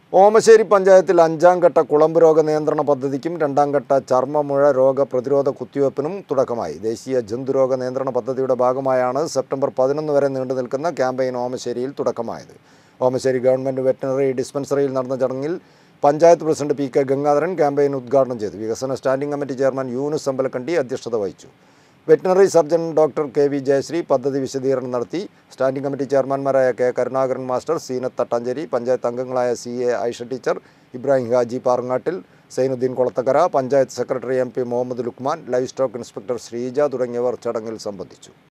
ഓമശ്ശേരി പഞ്ചായത്തിൽ അഞ്ചാം ഘട്ട കുളമ്പ് രോഗ നിയന്ത്രണ പദ്ധതിക്കും രണ്ടാം ഘട്ട ചർമ്മമുഴ രോഗ പ്രതിരോധ കുത്തിവയ്പ്പിനും തുടക്കമായി ദേശീയ ജന്തുരോഗ നിയന്ത്രണ പദ്ധതിയുടെ ഭാഗമായാണ് സെപ്റ്റംബർ പതിനൊന്ന് വരെ നീണ്ടു നിൽക്കുന്ന ക്യാമ്പയിൻ ഓമശ്ശേരിയിൽ തുടക്കമായത് ഓമശ്ശേരി ഗവൺമെൻറ് വെറ്റിനറി ഡിസ്പെൻസറിയിൽ നടന്ന ചടങ്ങിൽ panchayat president P K Gangadharan campaign ഉദ്ഘാടനം ചെയ്തു വികസന standing committee chairman Yunus Ambalakkandi അധ്യക്ഷത വഹിച്ചു veterinary surgeon doctor K V Jayasree പദ്ധതി വിശദീകരണം നടത്തി സ്റ്റാൻഡിംഗ് കമ്മിറ്റി ചെയർമാൻമാരായ കെ കരുണാകരൻ മാസ്റ്റർ സീനത്ത് തട്ടാഞ്ചേരി പഞ്ചായത്ത് അംഗങ്ങളായ C A Aisha teacher Ibrahim Haji Parangattil Zainuddin Kolathakkara panchayat secretary M P Muhammad Lukman livestock inspector Sreeja തുടങ്ങിയവർ ചടങ്ങിൽ സംബന്ധിച്ചു